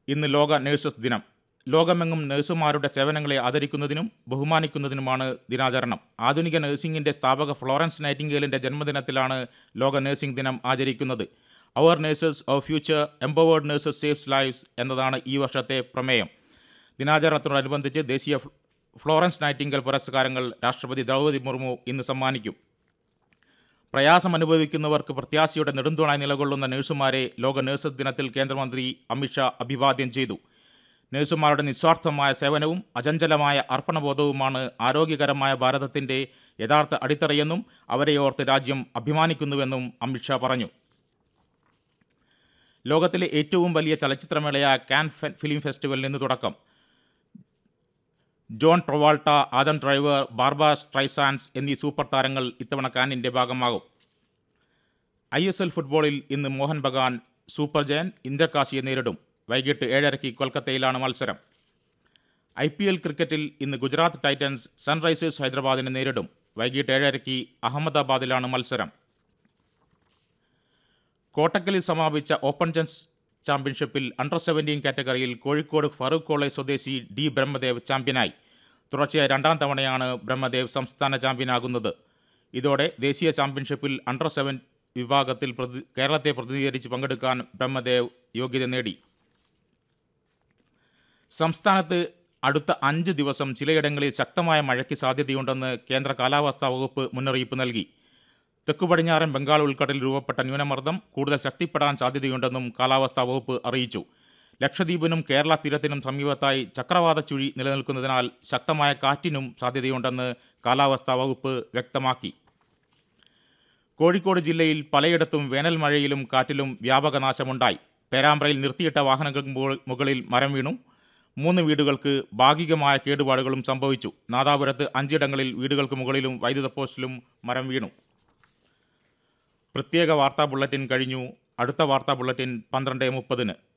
ഇന്ന് ലോക നഴ്സസ് ദിനം ലോകമെങ്ങും നഴ്സുമാരുടെ സേവനങ്ങളെ ആദരിക്കുന്നതിനും ബഹുമാനിക്കുന്നതിനുമാണ് ദിനാചരണം ആധുനിക നഴ്സിംഗിന്റെ സ്ഥാപക ഫ്ലോറൻസ് നൈറ്റിംഗേലിന്റെ ജന്മദിനത്തിലാണ് ലോക നഴ്സിംഗ് ദിനം ആചരിക്കുന്നത് our nurses our future empowered nurses saves lives എന്നതാണ് ഈ വർഷത്തെ പ്രമേയം ദിനാചരണത്തോടനുബന്ധിച്ച് ദേശീയ ഫ്ല- ഫ്ലോറൻസ് നൈറ്റിംഗൽ പുരസ്കാരങ്ങൾ രാഷ്ട്രപതി ദ്രൗപദി മുർമു ഇന്ന് സമ്മാനിക്കും പ്രയാസം അനുഭവിക്കുന്നവർക്ക് പ്രത്യാശയുടെ നെടുന്തൂണായി നിലകൊള്ളുന്ന നഴ്സുമാരെ ലോക നഴ്സസ് ദിനത്തിൽ കേന്ദ്രമന്ത്രി അമിത്ഷാ അഭിവാദ്യം ചെയ്തു നഴ്സുമാരുടെ നിസ്വാർത്ഥമായ സേവനവും അചഞ്ചലമായ അർപ്പണബോധവുമാണ് ആരോഗ്യകരമായ ഭാരതത്തിൻ്റെ യഥാർത്ഥ അടിത്തറയെന്നും അവരെ ഓർത്ത് രാജ്യം അഭിമാനിക്കുന്നുവെന്നും അമിത്ഷാ പറഞ്ഞു ലോകത്തിലെ ഏറ്റവും വലിയ ചലച്ചിത്രമേളയായ കാൻ ഫെ- ഫിലിം ഫെസ്റ്റിവലിന് ഇന്ന് തുടക്കം John Travolta Adam Driver Barbra Streisand എന്നീ സൂപ്പർ താരങ്ങൾ ഇത്തവണ കാനിൻ്റെ ഭാഗമാകും ഐ എസ് എൽ ഫുട്ബോളിൽ ഇന്ന് മോഹൻ ബഗാൻ സൂപ്പർ ജയൻ ഇന്ദിരകാശിയെ നേരിടും വൈകിട്ട് ഏഴരയ്ക്ക് കൊൽക്കത്തയിലാണ് മത്സരം ഐ പി എൽ ക്രിക്കറ്റിൽ ഇന്ന് ഗുജറാത്ത് ടൈറ്റൻസ് സൺറൈസേഴ്സ് ഹൈദരാബാദിനെ നേരിടും വൈകിട്ട് ഏഴരയ്ക്ക് അഹമ്മദാബാദിലാണ് മത്സരം കോട്ടക്കലിൽ സമാപിച്ച ഓപ്പൺ ചെസ് ചാമ്പ്യൻഷിപ്പിൽ അണ്ടർ സെവൻറ്റീൻ കാറ്റഗറിയിൽ കോഴിക്കോട് ഫറൂഖ് കോളേജ് സ്വദേശി ഡി ബ്രഹ്മദേവ് ചാമ്പ്യനായി തുടർച്ചയായ രണ്ടാം തവണയാണ് ബ്രഹ്മദേവ് സംസ്ഥാന ചാമ്പ്യനാകുന്നത് ഇതോടെ ദേശീയ ചാമ്പ്യൻഷിപ്പിൽ അണ്ടർ സെവൻ വിഭാഗത്തിൽ പ്രതി കേരളത്തെ പ്രതിനിധീകരിച്ച് പങ്കെടുക്കാൻ ബ്രഹ്മദേവ് യോഗ്യത നേടി സംസ്ഥാനത്ത് അടുത്ത അഞ്ച് ദിവസം ചിലയിടങ്ങളിൽ ശക്തമായ മഴയ്ക്ക് സാധ്യതയുണ്ടെന്ന് കേന്ദ്ര കാലാവസ്ഥാ വകുപ്പ് മുന്നറിയിപ്പ് നൽകി തെക്കു പടിഞ്ഞാറൻ ബംഗാൾ ഉൾക്കടലിൽ രൂപപ്പെട്ട ന്യൂനമർദ്ദം കൂടുതൽ ശക്തിപ്പെടാൻ സാധ്യതയുണ്ടെന്നും കാലാവസ്ഥാ വകുപ്പ് അറിയിച്ചു ലക്ഷദ്വീപിനും കേരള തീരത്തിനും സമീപത്തായി ചക്രവാത ചുഴി നിലനിൽക്കുന്നതിനാൽ ശക്തമായ കാറ്റിനും സാധ്യതയുണ്ടെന്ന് കാലാവസ്ഥാ വകുപ്പ് വ്യക്തമാക്കി കോഴിക്കോട് ജില്ലയിൽ പലയിടത്തും വേനൽ മഴയിലും കാറ്റിലും വ്യാപക നാശമുണ്ടായി പേരാമ്പ്രയിൽ നിർത്തിയിട്ട വാഹനങ്ങൾക്ക് മുക- മുകളിൽ മരം വീണു മൂന്ന് വീടുകൾക്ക് ഭാഗികമായ കേടുപാടുകളും സംഭവിച്ചു നാദാപുരത്ത് അഞ്ചിടങ്ങളിൽ വീടുകൾക്ക് മുകളിലും വൈദ്യുത പോസ്റ്റിലും മരം വീണു പ്രത്യേക വാർത്താ ബുള്ളറ്റിൻ കഴിഞ്ഞു അടുത്ത വാർത്താ ബുള്ളറ്റിൻ പന്ത്രണ്ട് മുപ്പതിന്